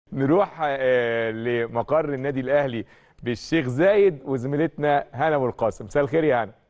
نروح آه، لمقر النادي الاهلي بالشيخ زايد وزميلتنا هنا ابو القاسم مساء الخير يا هنا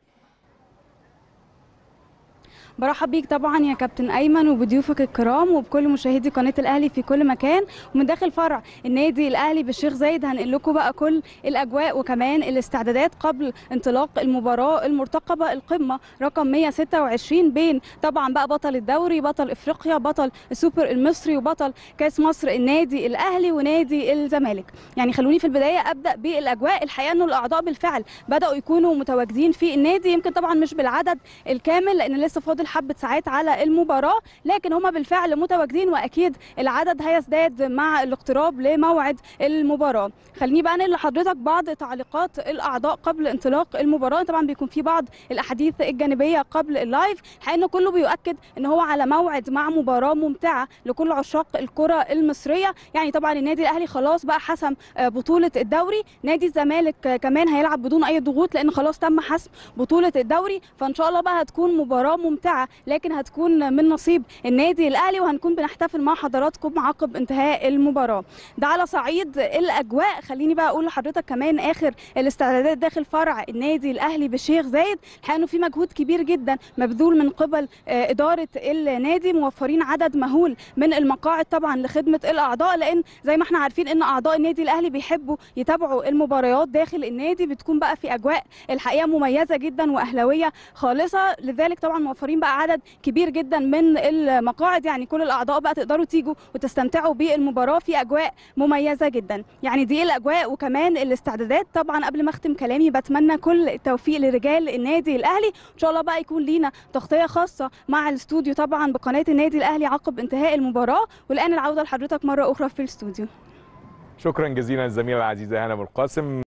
برحب بيك طبعا يا كابتن ايمن وبضيوفك الكرام وبكل مشاهدي قناه الاهلي في كل مكان ومن داخل فرع النادي الاهلي بالشيخ زايد هنقل لكم بقى كل الاجواء وكمان الاستعدادات قبل انطلاق المباراه المرتقبه القمه رقم 126 بين طبعا بقى بطل الدوري بطل افريقيا بطل السوبر المصري وبطل كاس مصر النادي الاهلي ونادي الزمالك يعني خلوني في البدايه ابدا بالاجواء الحقيقه انه الاعضاء بالفعل بداوا يكونوا متواجدين في النادي يمكن طبعا مش بالعدد الكامل لان لسه فاضل حبه ساعات على المباراه لكن هم بالفعل متواجدين واكيد العدد هيزداد مع الاقتراب لموعد المباراه خليني بقى انقل لحضرتك بعض تعليقات الاعضاء قبل انطلاق المباراه طبعا بيكون في بعض الاحاديث الجانبيه قبل اللايف الحقيقه انه كله بيؤكد ان هو على موعد مع مباراه ممتعه لكل عشاق الكره المصريه يعني طبعا النادي الاهلي خلاص بقى حسم بطوله الدوري نادي الزمالك كمان هيلعب بدون اي ضغوط لان خلاص تم حسم بطوله الدوري فان شاء الله بقى هتكون مباراه ممتعه لكن هتكون من نصيب النادي الاهلي وهنكون بنحتفل مع حضراتكم عقب انتهاء المباراه ده على صعيد الاجواء خليني بقى اقول لحضرتك كمان اخر الاستعدادات داخل فرع النادي الاهلي بالشيخ زايد الحقيقه انه في مجهود كبير جدا مبذول من قبل اداره النادي موفرين عدد مهول من المقاعد طبعا لخدمه الاعضاء لان زي ما احنا عارفين ان اعضاء النادي الاهلي بيحبوا يتابعوا المباريات داخل النادي بتكون بقى في اجواء الحقيقه مميزه جدا واهلاويه خالصه لذلك طبعا موفرين بقى عدد كبير جدا من المقاعد يعني كل الاعضاء بقى تقدروا تيجوا وتستمتعوا بالمباراه في اجواء مميزه جدا يعني دي الاجواء وكمان الاستعدادات طبعا قبل ما اختم كلامي بتمنى كل التوفيق لرجال النادي الاهلي ان شاء الله بقى يكون لينا تغطيه خاصه مع الاستوديو طبعا بقناه النادي الاهلي عقب انتهاء المباراه والان العوده لحضرتك مره اخرى في الاستوديو شكرا جزيلا الزميله العزيزه هنا ابو القاسم